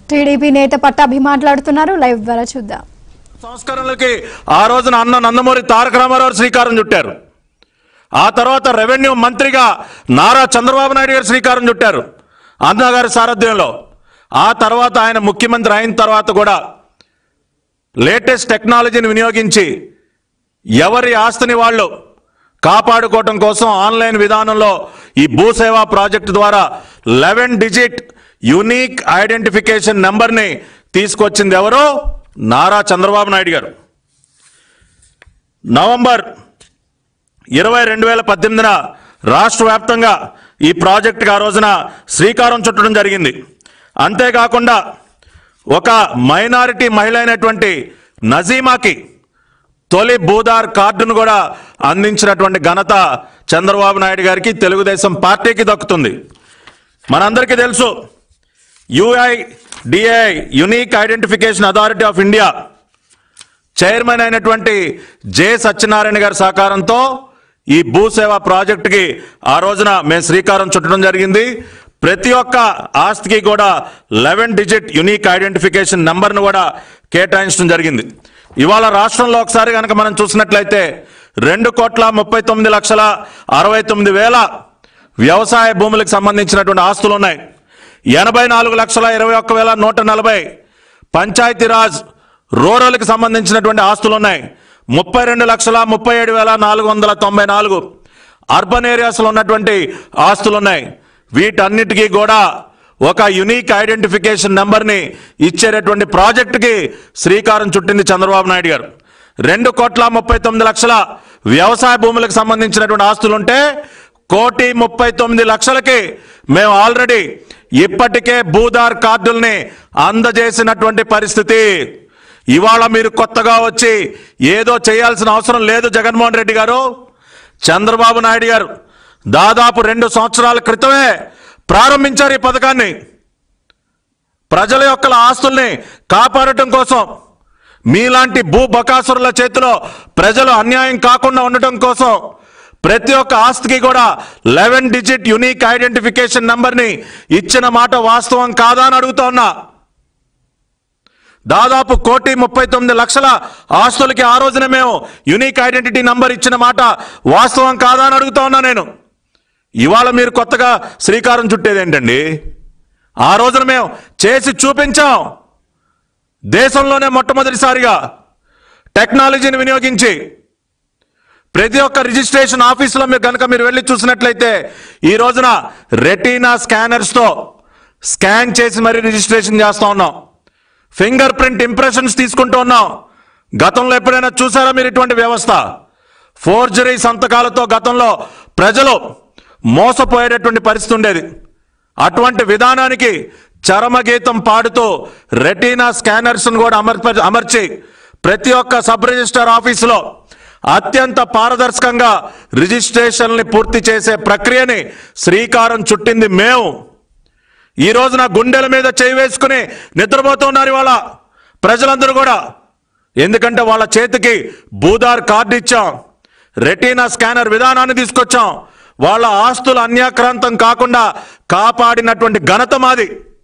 TDP నేత పట్టాభి మాట్లాడుతున్నారు live ద్వారా చూద్దాం సంస్కరణలకి ఆ రోజున అన్న నందమూరి తారక రామారావు శ్రీకారం చుట్టారు ఆ తర్వాత రెవెన్యూ మంత్రిగా నారా చంద్రబాబు నాయుడు గారు శ్రీకారం చుట్టారు అన్నగారి సారథ్యంలో ఆ తర్వాత ఆయన ముఖ్యమంత్రి అయిన తర్వాత కూడా లేటెస్ట్ టెక్నాలజీని వినియోగించి ఎవరి ఆస్తిని వాళ్ళు కాపాడుకోవటం కోసం ఆన్లైన్ విధానంలో ఈ భూసేవా ప్రాజెక్టు ద్వారా లెవెన్ డిజిట్ యునీక్ ఐడెంటిఫికేషన్ నెంబర్ని తీసుకొచ్చింది ఎవరు నారా చంద్రబాబు నాయుడు గారు నవంబర్ ఇరవై రెండు వేల పద్దెనిమిదిన రాష్ట్ర వ్యాప్తంగా ఈ ప్రాజెక్టుకి ఆ రోజున శ్రీకారం చుట్టడం జరిగింది అంతేకాకుండా ఒక మైనారిటీ మహిళ అయినటువంటి నజీమాకి తొలి భూదార్ కార్డును కూడా అందించినటువంటి ఘనత చంద్రబాబు నాయుడు గారికి తెలుగుదేశం పార్టీకి దక్కుతుంది మనందరికీ తెలుసు UIDAI unique identification authority of India chairman అయినటువంటి జె సత్యనారాయణ గారి సహకారంతో ఈ భూసేవ ప్రాజెక్టుకి ఆ రోజున మేము శ్రీకారం చుట్టడం జరిగింది ప్రతి ఒక్క ఆస్తికి కూడా లెవెన్ డిజిట్ యునీక్ ఐడెంటిఫికేషన్ నంబర్ను కూడా కేటాయించడం జరిగింది ఇవాళ రాష్ట్రంలో ఒకసారి కనుక మనం చూసినట్లయితే రెండు కోట్ల ముప్పై తొమ్మిది లక్షల అరవై తొమ్మిది వేల వ్యవసాయ భూములకు సంబంధించినటువంటి ఆస్తులు ఉన్నాయి ఎనభై నాలుగు లక్షల ఇరవై ఒక్క వేల నూట నలభై పంచాయతీరాజ్ రూరల్కి సంబంధించినటువంటి ఆస్తులు ఉన్నాయి ముప్పై రెండు లక్షల ముప్పై ఏడు వేల నాలుగు వందల తొంభై నాలుగు అర్బన్ ఏరియాస్లో ఉన్నటువంటి ఆస్తులు ఉన్నాయి వీటన్నిటికీ కూడా ఒక యునీక్ ఐడెంటిఫికేషన్ నెంబర్ని ఇచ్చేటటువంటి ప్రాజెక్టుకి శ్రీకారం చుట్టింది చంద్రబాబు నాయుడు గారు రెండు కోట్ల ముప్పై తొమ్మిది లక్షల వ్యవసాయ భూములకు సంబంధించినటువంటి ఆస్తులుంటే కోటి ముప్పై తొమ్మిది లక్షలకి మేము ఆల్రెడీ ఇప్పటికే భూదార్ కార్డుల్ని అందజేసినటువంటి పరిస్థితి ఇవాళ మీరు కొత్తగా వచ్చి ఏదో చేయాల్సిన అవసరం లేదు జగన్మోహన్ రెడ్డి గారు చంద్రబాబు నాయుడు గారు దాదాపు రెండు సంవత్సరాల క్రితమే ప్రారంభించారు ఈ పథకాన్ని ప్రజల యొక్క ఆస్తుల్ని కాపాడటం కోసం మీలాంటి భూ బకాసురుల చేతిలో ప్రజలు అన్యాయం కాకుండా ఉండటం కోసం ప్రతి ఒక్క ఆస్తికి కూడా లెవెన్ డిజిట్ యునీక్ ఐడెంటిఫికేషన్ నంబర్ని ఇచ్చిన మాట వాస్తవం కాదా అని అడుగుతా ఉన్నా దాదాపు కోటి ముప్పై తొమ్మిది లక్షల ఆస్తులకి ఆ రోజున మేము యునీక్ ఐడెంటిటీ నంబర్ ఇచ్చిన మాట వాస్తవం కాదా అని అడుగుతా ఉన్నా నేను ఇవాళ మీరు కొత్తగా శ్రీకారం చుట్టేది ఏంటండి ఆ రోజున మేము చేసి చూపించాం దేశంలోనే మొట్టమొదటిసారిగా టెక్నాలజీని వినియోగించి ప్రతి ఒక్క రిజిస్ట్రేషన్ ఆఫీసులో మీరు కనుక మీరు వెళ్ళి చూసినట్లయితే ఈ రోజున రెటీనా స్కానర్స్తో స్కాన్ చేసి మరీ రిజిస్ట్రేషన్ చేస్తా ఉన్నాం ఫింగర్ ప్రింట్ ఇంప్రెషన్స్ తీసుకుంటూ ఉన్నాం గతంలో ఎప్పుడైనా చూసారా మీరు ఇటువంటి వ్యవస్థ ఫోర్జరీ సంతకాలతో గతంలో ప్రజలు మోసపోయేటటువంటి పరిస్థితి ఉండేది అటువంటి విధానానికి చరమగీతం పాడుతూ రెటీనా స్కానర్స్ కూడా అమర్ప అమర్చి ప్రతి ఒక్క సబ్ రిజిస్టర్ ఆఫీసులో అత్యంత పారదర్శకంగా రిజిస్ట్రేషన్ని పూర్తి చేసే ప్రక్రియని శ్రీకారం చుట్టింది మేము ఈ రోజున గుండెల మీద చేయి వేసుకుని నిద్రపోతున్నారు ఇవాళ ప్రజలందరూ కూడా ఎందుకంటే వాళ్ళ చేతికి భూదార్ కార్డు ఇచ్చాం రెటీనా స్కానర్ విధానాన్ని తీసుకొచ్చాం వాళ్ళ ఆస్తులు అన్యాక్రాంతం కాకుండా కాపాడినటువంటి ఘనత మాది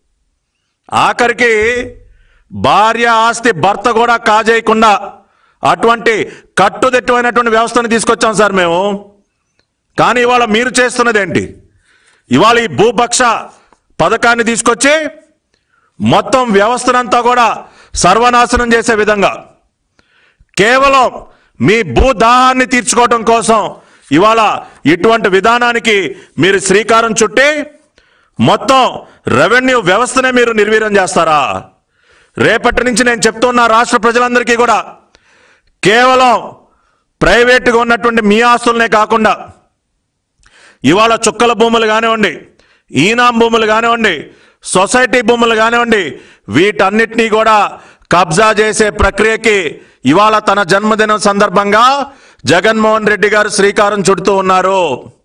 ఆఖరికి భార్య ఆస్తి భర్త కూడా కాజేయకుండా అటువంటి కట్టుదిట్టమైనటువంటి వ్యవస్థను తీసుకొచ్చాం సార్ మేము కానీ ఇవాళ మీరు చేస్తున్నది ఏంటి ఇవాళ ఈ భూభక్ష పథకాన్ని తీసుకొచ్చి మొత్తం వ్యవస్థనంతా కూడా సర్వనాశనం చేసే విధంగా కేవలం మీ భూదాహాన్ని తీర్చుకోవడం కోసం ఇవాళ ఇటువంటి విధానానికి మీరు శ్రీకారం చుట్టి మొత్తం రెవెన్యూ వ్యవస్థనే మీరు నిర్వీర్యం చేస్తారా రేపటి నుంచి నేను చెప్తున్నా రాష్ట్ర ప్రజలందరికీ కూడా కేవలం ప్రైవేటుగా ఉన్నటువంటి మీ ఆస్తులనే కాకుండా ఇవాళ చుక్కల భూములు కానివ్వండి ఈనాం భూములు కానివ్వండి సొసైటీ భూములు కానివ్వండి వీటన్నిటినీ కూడా కబ్జా చేసే ప్రక్రియకి ఇవాళ తన జన్మదినం సందర్భంగా జగన్మోహన్ రెడ్డి గారు శ్రీకారం చుడుతూ ఉన్నారు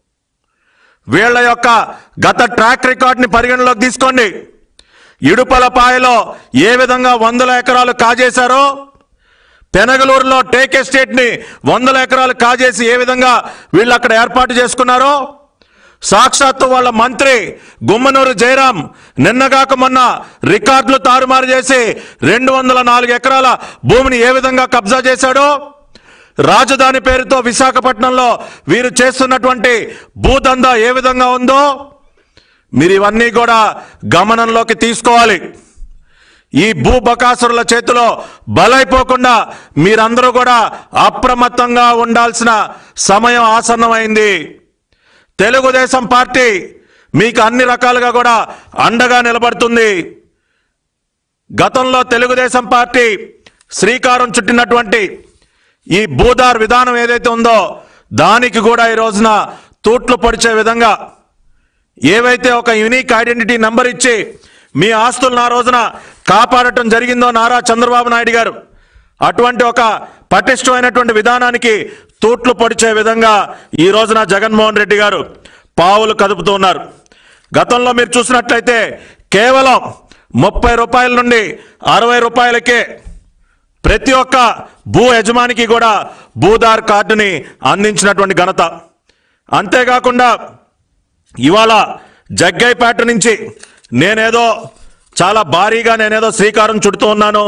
వీళ్ళ యొక్క గత ట్రాక్ రికార్డ్ని పరిగణలోకి తీసుకోండి ఇడుపలపాయలో ఏ విధంగా వందల ఎకరాలు కాజేశారో పెనగలూరులో టేక్ ఎస్టేట్ ని వందల ఎకరాలు కాజేసి ఏ విధంగా వీళ్ళు అక్కడ ఏర్పాటు చేసుకున్నారో సాక్షాత్తు వాళ్ళ మంత్రి గుమ్మనూరు జయరాం నిన్నగాక మొన్న రికార్డులు తారుమారు చేసి రెండు వందల నాలుగు ఎకరాల భూమిని ఏ విధంగా కబ్జా చేశాడో రాజధాని పేరుతో విశాఖపట్నంలో వీరు చేస్తున్నటువంటి భూదందా ఏ విధంగా ఉందో మీరు ఇవన్నీ కూడా గమనంలోకి తీసుకోవాలి ఈ భూ బకాసురుల చేతిలో బలైపోకుండా మీరందరూ కూడా అప్రమత్తంగా ఉండాల్సిన సమయం ఆసన్నమైంది తెలుగుదేశం పార్టీ మీకు అన్ని రకాలుగా కూడా అండగా నిలబడుతుంది గతంలో తెలుగుదేశం పార్టీ శ్రీకారం చుట్టినటువంటి ఈ భూదార్ విధానం ఏదైతే ఉందో దానికి కూడా ఈ రోజున తూట్లు పొడిచే విధంగా ఏవైతే ఒక యునిక్ ఐడెంటిటీ నంబర్ ఇచ్చి మీ ఆస్తులను ఆ రోజున కాపాడటం జరిగిందో నారా చంద్రబాబు నాయుడు గారు అటువంటి ఒక పటిష్టమైనటువంటి విధానానికి తూట్లు పొడిచే విధంగా ఈ రోజున జగన్మోహన్ రెడ్డి గారు పావులు కదుపుతూ ఉన్నారు గతంలో మీరు చూసినట్లయితే కేవలం ముప్పై రూపాయల నుండి అరవై రూపాయలకే ప్రతి ఒక్క భూ యజమానికి కూడా భూదార్ కార్డుని అందించినటువంటి ఘనత అంతేకాకుండా ఇవాళ జగ్గైపేట నుంచి నేనేదో చాలా భారీగా నేనేదో శ్రీకారం చుడుతూ ఉన్నాను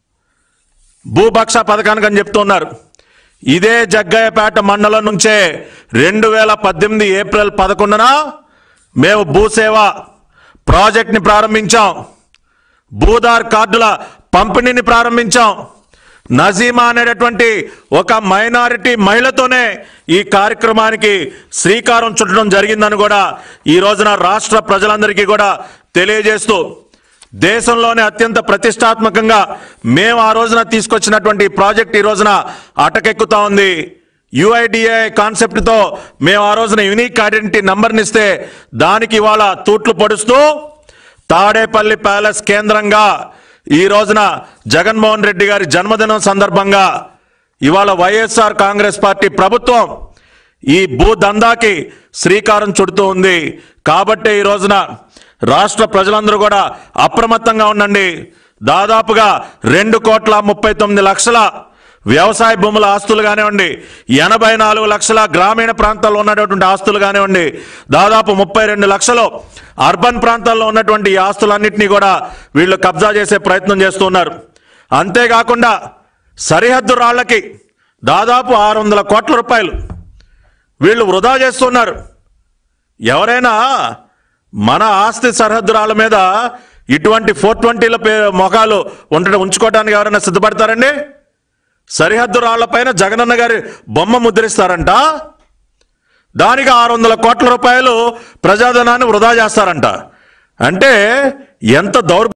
భూభక్ష పథకానికి అని చెప్తూ ఉన్నారు ఇదే జగ్గయ్యపేట మండలం నుంచే రెండు వేల పద్దెనిమిది ఏప్రిల్ పదకొండున మేము భూసేవ ప్రాజెక్ట్ని ప్రారంభించాం భూదార్ కార్డుల పంపిణీని ప్రారంభించాం నజీమా అనేటటువంటి ఒక మైనారిటీ మహిళతోనే ఈ కార్యక్రమానికి శ్రీకారం చుట్టడం జరిగిందని కూడా ఈ రోజున రాష్ట్ర ప్రజలందరికీ కూడా తెలియజేస్తూ దేశంలోనే అత్యంత ప్రతిష్టాత్మకంగా మేము ఆ రోజున తీసుకొచ్చినటువంటి ఈ ప్రాజెక్ట్ ఈ రోజున అటకెక్కుతా ఉంది యుఐడిఏ కాన్సెప్ట్తో మేము ఆ రోజున యునిక్ ఐడెంటిటీ నంబర్ని ఇస్తే దానికి ఇవాళ తూట్లు పొడుస్తూ తాడేపల్లి ప్యాలెస్ కేంద్రంగా ఈ రోజున జగన్మోహన్ రెడ్డి గారి జన్మదినం సందర్భంగా ఇవాళ వైఎస్ఆర్ కాంగ్రెస్ పార్టీ ప్రభుత్వం ఈ భూ దందాకి శ్రీకారం చుడుతూ ఉంది కాబట్టి ఈ రోజున రాష్ట్ర ప్రజలందరూ కూడా అప్రమత్తంగా ఉండండి దాదాపుగా రెండు కోట్ల ముప్పై తొమ్మిది లక్షల వ్యవసాయ భూముల ఆస్తులు కానివ్వండి ఎనభై నాలుగు లక్షల గ్రామీణ ప్రాంతాల్లో ఉన్నటువంటి ఆస్తులు కానివ్వండి దాదాపు ముప్పై రెండు లక్షలు అర్బన్ ప్రాంతాల్లో ఉన్నటువంటి ఈ ఆస్తులన్నింటినీ కూడా వీళ్ళు కబ్జా చేసే ప్రయత్నం చేస్తున్నారు అంతేకాకుండా సరిహద్దు రాళ్లకి దాదాపు ఆరు వందల కోట్ల రూపాయలు వీళ్ళు వృధా చేస్తున్నారు ఎవరైనా మన ఆస్తి సరిహద్దు రాళ్ళ మీద ఇటువంటి ఫోర్ ట్వంటీల మొఖాలు ఉండడం ఉంచుకోవడానికి ఎవరైనా సిద్ధపడతారండి సరిహద్దు రాళ్లపైన జగనన్న గారి బొమ్మ ముద్రిస్తారంట దానికి ఆరు వందల కోట్ల రూపాయలు ప్రజాధనాన్ని వృధా చేస్తారంట అంటే ఎంత దౌర్